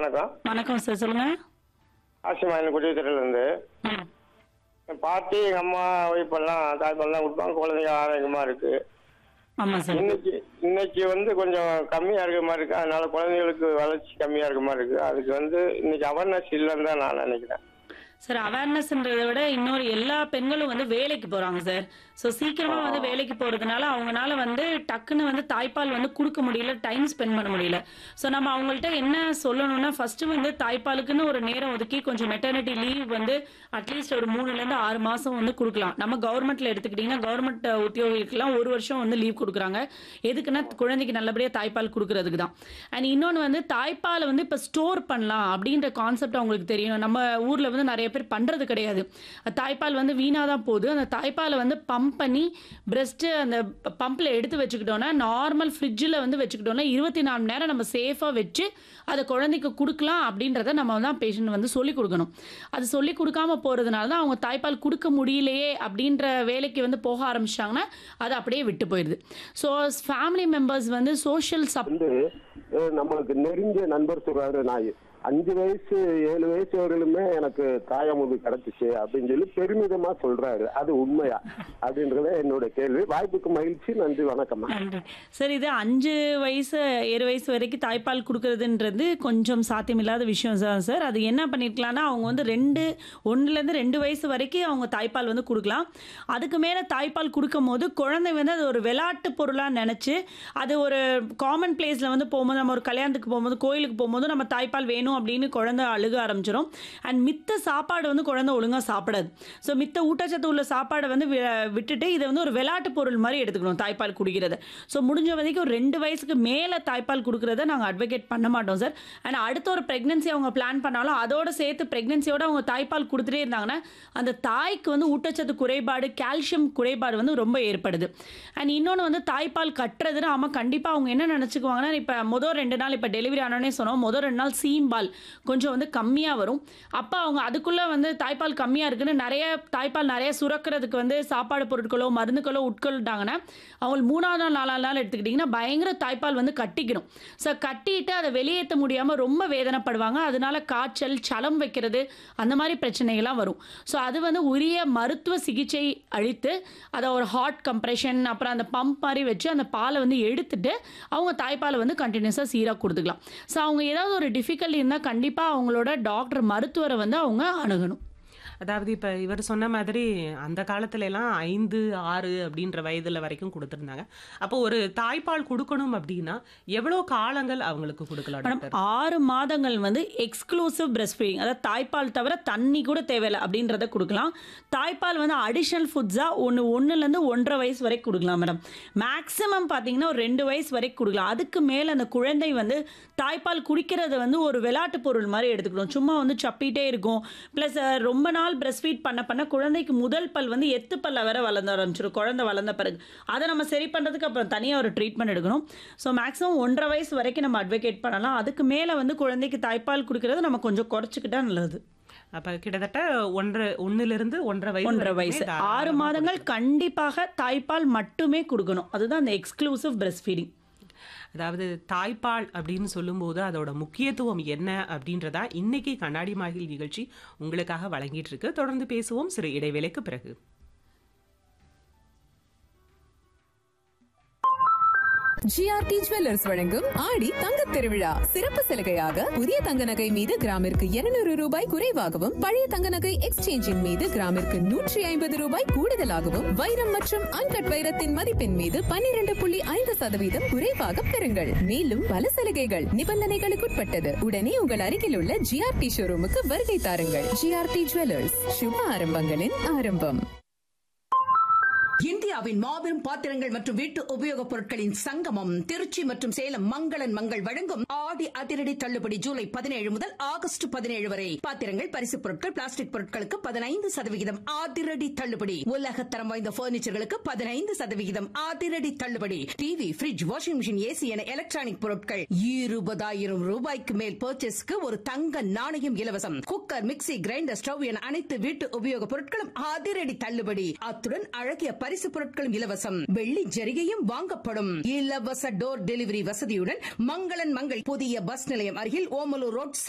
வணக்கம் வணக்கம் சார் சொல்லுங்க ஆசிமாயின் குடியத்திலிருந்து ம் என் பாட்டி எங்கள் அம்மா ஒய்ஃப் எல்லாம் தாய்ப்பால்லாம் கொடுப்பாங்க குழந்தைங்க ஆரோக்கியமாக இருக்கு ஆமாம் சார் இன்னைக்கு இன்னைக்கு வந்து கொஞ்சம் கம்மியாக இருக்க மாதிரி இருக்கு அதனால குழந்தைகளுக்கு வளர்ச்சி கம்மியாக இருக்க மாதிரி இருக்கு அதுக்கு வந்து இன்னைக்கு அவேர்னஸ் இல்லைன்னு தான் நான் நினைக்கிறேன் சார் அவேர்னஸ்ன்றதை விட இன்னொரு எல்லா பெண்களும் வந்து வேலைக்கு போறாங்க சார் ஸோ சீக்கிரமா வந்து வேலைக்கு போறதுனால அவங்கனால வந்து டக்குன்னு வந்து தாய்ப்பால் வந்து கொடுக்க முடியல டைம் ஸ்பெண்ட் பண்ண முடியல ஸோ நம்ம அவங்கள்ட்ட என்ன சொல்லணும்னா ஃபர்ஸ்ட் வந்து தாய்ப்பாலுக்குன்னு ஒரு நேரம் ஒதுக்கி கொஞ்சம் மெட்டர்னிட்டி லீவ் வந்து அட்லீஸ்ட் ஒரு மூணுல இருந்து ஆறு மாசம் வந்து கொடுக்கலாம் நம்ம கவர்மெண்ட்ல எடுத்துக்கிட்டீங்கன்னா கவர்மெண்ட் உத்தியோகிகளுக்கெல்லாம் ஒரு வருஷம் வந்து லீவ் கொடுக்குறாங்க எதுக்குன்னா குழந்தைக்கு நல்லபடியா தாய்ப்பால் கொடுக்கறதுக்கு தான் அண்ட் இன்னொன்று வந்து தாய்ப்பாலை வந்து இப்போ ஸ்டோர் பண்ணலாம் அப்படின்ற கான்செப்ட் அவங்களுக்கு தெரியும் நம்ம ஊர்ல வந்து நிறைய பேர் பண்றது கிடையாது தாய்ப்பால் வந்து வீணா தான் போகுது அந்த தாய்ப்பாலை வந்து பம்ப் பண்ணி பிரஸ்ட் அந்த பம்பில் எடுத்து வச்சுக்கிட்டோம்னா நார்மல் ஃப்ரிட்ஜில் வந்து வச்சுக்கிட்டோம்னா இருபத்தி நாலு மணி நேரம் நம்ம சேஃபாக வச்சு அதை குழந்தைக்கு கொடுக்கலாம் அப்படின்றத நம்ம தான் பேஷண்ட் வந்து சொல்லி கொடுக்கணும் அது சொல்லி கொடுக்காம போகிறதுனால தான் அவங்க தாய்ப்பால் கொடுக்க முடியலையே அப்படின்ற வேலைக்கு வந்து போக ஆரம்பிச்சிட்டாங்கன்னா அது அப்படியே விட்டு போயிடுது ஸோ ஃபேமிலி மெம்பர்ஸ் வந்து சோஷியல் சப் வந்து அஹ், நம்மளுக்கு நெருங்கிய நண்பர் சொல்றாரு நான் அஞ்சு வயசு ஏழு வயசு வரையிலுமே எனக்கு தாயமுது கிடைச்சிச்சு அப்படின்னு சொல்லி பெருமிதமா சொல்றாரு அது உண்மையா அப்படின்றத என்னோட கேள்வி வாய்ப்புக்கு மகிழ்ச்சி நன்றி வணக்கம்மா நன்றி சார் இது அஞ்சு வயசு ஏழு வயசு வரைக்கும் தாய்ப்பால் கொடுக்கறதுன்றது கொஞ்சம் சாத்தியமில்லாத விஷயம் தான் சார் அது என்ன பண்ணிருக்கலாம்னா அவங்க வந்து ரெண்டு ஒன்றுலேருந்து ரெண்டு வயசு வரைக்கும் அவங்க தாய்ப்பால் வந்து கொடுக்கலாம் அதுக்கு மேலே தாய்ப்பால் கொடுக்கும் போது குழந்தை வந்து அது ஒரு விளையாட்டு பொருளாக நினச்சி அது ஒரு காமன் பிளேஸில் வந்து போகும்போது நம்ம ஒரு கல்யாணத்துக்கு போகும்போது கோயிலுக்கு போகும்போது நம்ம தாய்ப்பால் வேணும் அப்படின்னு குழந்தை அழுக ஆரம்பிச்சிடும் அண்ட் மித்த சாப்பாடு வந்து குழந்தை ஒழுங்காக சாப்பிடாது ஸோ மித்த ஊட்டச்சத்து உள்ள சாப்பாடை வந்து வி- விட்டுட்டு இதை வந்து ஒரு விளையாட்டு பொருள் மாதிரி எடுத்துக்கணும் தாய்ப்பால் குடிக்கிறத ஸோ முடிஞ்ச வரைக்கும் ஒரு ரெண்டு வயசுக்கு மேலே தாய்ப்பால் கொடுக்குறத நாங்கள் அட்வொகேட் பண்ண மாட்டோம் சார் அண்ட் அடுத்த ஒரு ப்ரெக்னன்சி அவங்க பிளான் பண்ணாலும் அதோட சேர்த்து ப்ரெக்னன்சியோட அவங்க தாய்ப்பால் கொடுத்துட்டே இருந்தாங்கன்னா அந்த தாய்க்கு வந்து ஊட்டச்சத்து குறைபாடு கால்சியம் குறைபாடு வந்து ரொம்ப ஏற்படுது அண்ட் இன்னொன்று வந்து தாய்ப்பால் கட்டுறதுன்னு ஆமாம் கண்டிப்பாக அவங்க என்ன நினச்சிக்குவாங்கன்னா இப்போ மொதல் ரெண்டு நாள் இப்போ டெலிவரி ஆனோடனே சொன்னோம் மொதல் ரெண்டு நாள் சீம்பால் கொஞ்சம் வந்து கம்மியாக வரும் அப்போ அவங்க அதுக்குள்ளே வந்து தாய்ப்பால் கம்மியாக இருக்குன்னு நிறைய தாய்ப்பால் நிறைய சுரக்கிறதுக்கு வந்து சாப்பாடு பொருட்களோ மருந்துகளோ உட்கொள்ட்டாங்கன்னா அவங்க மூணாவது நாள் நாலாவது நாள் எடுத்துக்கிட்டிங்கன்னா பயங்கர தாய்ப்பால் வந்து கட்டிக்கணும் ஸோ கட்டிட்டு அதை வெளியேற்ற முடியாமல் ரொம்ப வேதனைப்படுவாங்க அதனால காய்ச்சல் சலம் வைக்கிறது அந்த மாதிரி பிரச்சனைகள்லாம் வரும் ஸோ அது வந்து உரிய மருத்துவ சிகிச்சை அளித்து அதை ஒரு ஹாட் கம்ப்ரெஷன் அப்புறம் அந்த பம்ப் மாதிரி வச்சு அந்த பாலை வந்து எடுத்துட்டு அவங்க தாய்ப்பாலை வந்து கண்டினியூஸாக சீராக கொடுத்துக்கலாம் ஸோ அவங்க ஏதாவது ஒரு டிஃபிகல்ட்டி இருந்தால் கண்டிப்பாக அவங்களோட டாக்டர் மருத்துவரை வந்து அவங்க அணுகணும் அதாவது இப்ப இவர் சொன்ன மாதிரி அந்த காலத்துல எல்லாம் ஐந்து ஆறு அப்படின்ற வயதுல வரைக்கும் கொடுத்திருந்தாங்க அப்போ ஒரு தாய்ப்பால் கொடுக்கணும் அப்படின்னா எவ்வளவு காலங்கள் அவங்களுக்கு கொடுக்கலாம் மேடம் டாக்டர் ஆறு மாதங்கள் வந்து எக்ஸ்க்ளூசிவ் பிரஸ்ட் ஃபீடிங் அதாவது தாய்ப்பால் தவிர தண்ணி கூட தேவையில்லை அப்படின்றத கொடுக்கலாம் தாய்ப்பால் வந்து அடிஷ்னல் ஃபுட்ஸாக ஒன்று ஒன்றுலேருந்து ஒன்றரை வயசு வரைக்கும் கொடுக்கலாம் மேடம் மேக்ஸிமம் பார்த்தீங்கன்னா ஒரு ரெண்டு வயசு வரைக்கும் கொடுக்கலாம் அதுக்கு மேலே அந்த குழந்தை வந்து தாய்ப்பால் குடிக்கிறத வந்து ஒரு விளையாட்டு பொருள் மாதிரி எடுத்துக்கணும் சும்மா வந்து சப்பிட்டே இருக்கும் ப்ளஸ் ரொம்ப நாள் பிரஸ்ட் ஃபீட் பண்ண பண்ண குழந்தைக்கு முதல் பல் வந்து எத்து பல்ல வர வளர்ந்து ஆரம்பிச்சிடும் குழந்தை வளர்ந்த பிறகு அதை நம்ம சரி பண்ணுறதுக்கு அப்புறம் தனியாக ஒரு ட்ரீட்மெண்ட் எடுக்கணும் ஸோ மேக்ஸிமம் ஒன்றரை வயசு வரைக்கும் நம்ம அட்வொகேட் பண்ணலாம் அதுக்கு மேலே வந்து குழந்தைக்கு தாய்ப்பால் குடிக்கிறது நம்ம கொஞ்சம் குறைச்சிக்கிட்டா நல்லது அப்ப கிட்டத்தட்ட ஒன்றரை ஒண்ணுல இருந்து ஒன்றரை வயசு ஒன்றரை வரைக்குமே வயசு தாராளமா ஆறு மாதங்கள் கண்டிப்பாக தாய்ப்பால் மட்டுமே கொடுக்கணும் அதுதான் அந்த எக்ஸ்க்ளூசிவ் பிரஸ்ட் ஃபீடிங் அதாவது தாய்ப்பால் அப்படின்னு சொல்லும்போது அதோட முக்கியத்துவம் என்ன அப்படின்றதா இன்னைக்கு கண்ணாடி மாகில் நிகழ்ச்சி உங்களுக்காக வழங்கிட்டு இருக்கு தொடர்ந்து பேசுவோம் சிறு இடைவேளைக்கு பிறகு ஜிஆர்டி ஜுவல்லர்ஸ் வழங்கும் ஆடி தங்க திருவிழா சிறப்பு சலுகையாக புதிய தங்க நகை மீது கிராமிற்கு 200 ரூபாய் குறைவாகவும் பழைய தங்க நகை எக்ஸ்சேஞ்சின் மீது கிராமிற்கு நூற்றி ஐம்பது ரூபாய் கூடுதலாகவும் வைரம் மற்றும் அன்கட் வைரத்தின் மதிப்பின் மீது 12.5% புள்ளி ஐந்து சதவீதம் குறைவாக பெறுங்கள் மேலும் பல சலுகைகள் நிபந்தனைகளுக்குட்பட்டது உடனே உங்கள் அருகில் உள்ள ஜிஆர்டி ஷோரூமுக்கு வருகை தாருங்கள் ஜிஆர்டி ஜுவல்லர்ஸ் சுப ஆரம்பங்களின் ஆரம்பம் இந்தியாவின் மாபெரும் பாத்திரங்கள் மற்றும் வீட்டு உபயோகப் பொருட்களின் சங்கமம் திருச்சி மற்றும் சேலம் மங்களன் மங்கள் வழங்கும் ஆடி அதிரடி தள்ளுபடி ஜூலை பதினேழு முதல் ஆகஸ்ட் பதினேழு வரை பாத்திரங்கள் பரிசுப் பொருட்கள் பிளாஸ்டிக் பொருட்களுக்கு பதினைந்து சதவிகிதம் அதிரடி தள்ளுபடி உலகத்தரம் வாய்ந்த பர்னிச்சர்களுக்கு பதினைந்து சதவிகிதம் அதிரடி தள்ளுபடி TV fridge washing machine AC என எலக்ட்ரானிக் பொருட்கள் இருபதாயிரம் ரூபாய்க்கு மேல் பர்ச்சேஸ்க்கு ஒரு தங்க நாணயம் இலவசம் குக்கர் மிக்ஸி கிரைண்டர் ஸ்டவ் என அனைத்து வீட்டு உபயோகப் பொருட்களும் அதிரடி தள்ளுபடி அத்துடன் அழகிய பரிசு பொருட்களும் இலவசம் வெள்ளி ஜரிகையும் வாங்கப்படும் இலவச டோர் டெலிவரி வசதியுடன் மங்களன் மங்கள் புதிய பஸ் நிலையம் அருகில் ஓமலூர் ரோட்